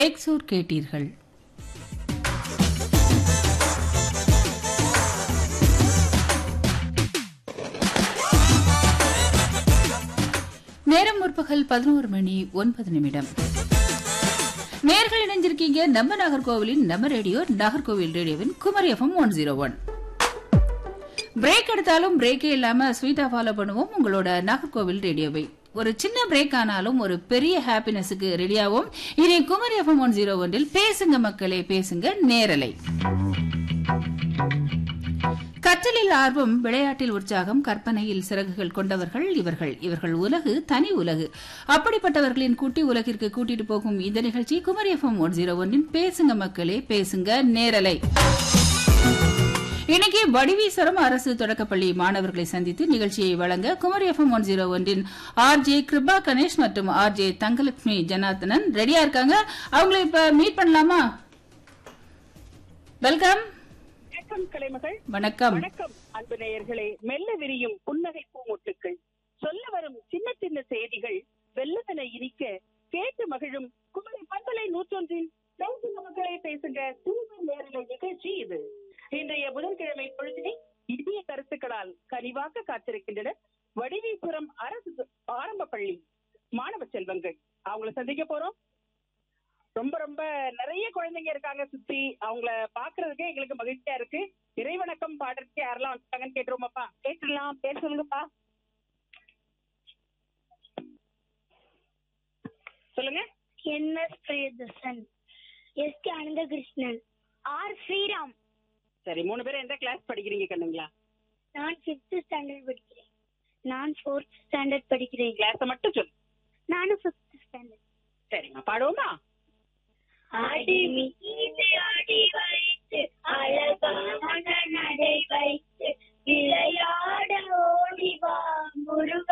எக்ஸூர் கேட்டீர்கள் நேரம் முற்பகல் பதினோரு மணி ஒன்பது நிமிடம் நேர்கள் இணைஞ்சிருக்கீங்க நம்ம நாகர்கோவிலின் நம்ம ரேடியோ நாகர்கோவில் ரேடியோவின் Kumari FM one zero one break எடுத்தாலும் பிரேக்கே இல்லாம ஸ்வீட்டா ஃபாலோ பண்ணுவோம் உங்களோட நாகர்கோவில் ரேடியோவை ஒரு சின்ன பிரேக் ஆனாலும் ஒரு பெரிய ஹாப்பினஸுக்கு ரெடியாவும் இனி குமரி எஃப்எம் ஒன் ஜீரோ ஒன்றில் பேசுங்க மக்களே பேசுங்க நேரலை கற்றலில் ஆர்வம் விளையாட்டில் உற்சாகம் கற்பனையில் சிறகுகள் கொண்டவர்கள் இவர்கள் இவர்கள் உலகு தனி உலகு அப்படிப்பட்டவர்களின் குட்டி உலகிற்கு கூட்டிட்டு போகும் இந்த நிகழ்ச்சி குமரி எஃப்எம் ஒன் ஜீரோ ஒன்னின் பேசுங்க மக்களே பேசுங்க நேரலை இன்னைக்கு வடிவீஸ்வரம் அரசு தொடக்கப்பள்ளி மாணவர்களை சந்தித்து நிகழ்ச்சியை வழங்க குமரி எஃப்எம் ஒன் ஜீரோ ஒன்றின் ஆர் ஜே கிருபா கணேஷ் மற்றும் ஆர் ஜே தங்கலட்சுமி ஜனார்த்தனன் ரெடியா இருக்காங்க அவங்களை இப்ப மீட் பண்ணலாமா வெல்கம் வணக்கம் கலைமகள் வணக்கம் வணக்கம் அன்பு நேயர்களே மெல்ல விரியும் புன்னகை பூமொட்டுக்கள் சொல்ல வரும் சின்ன சின்ன செய்திகள் வெள்ளதனை இனிக்க கேட்டு மகிழும் குமரி பண்பலை நூற்றொன்றின் பேசுங்க மக்களை பேசுங்க சிறுவ நேரலை நிகழ்ச்சி இது இன்றைய புதன்கிழமை பொழுதினை இனிய கருத்துக்களால் கனிவாக்க காத்திருக்கின்றனர் வடிவீபுரம் அரசு ஆரம்ப பள்ளி மாணவ செல்வங்கள் அவங்கள சந்திக்க போறோம் ரொம்ப ரொம்ப நிறைய குழந்தைங்க இருக்காங்க சுத்தி அவங்கள பாக்குறதுக்கே எங்களுக்கு மகிழ்ச்சியா இருக்கு இறைவணக்கம் பாடுறதுக்கு யாரெல்லாம் வந்துட்டாங்கன்னு கேட்டுருவோமாப்பா கேட்டுடலாம் பேர் சொல்லுங்கப்பா சொல்லுங்க NS Priyadarshan S K Ananthakrishnan R Sriram சரி மூணு பேரும் எந்த கிளாஸ் படிக்கிறீங்க கண்ணுங்களா நான் ஃபிஃப்த் ஸ்டாண்டர்ட் படிக்கிறேன் நான் ஃபோர்த் ஸ்டாண்டர்ட் படிக்கிறேன் கிளாஸ மட்டும் சொல்லு நானும் ஃபிஃப்த் ஸ்டாண்டர்ட் சரிம்மா பாடுவோமா ஆடி மீது ஆடி வைத்து அழகான நடை வைத்து விளையாட ஓடி வா முருகா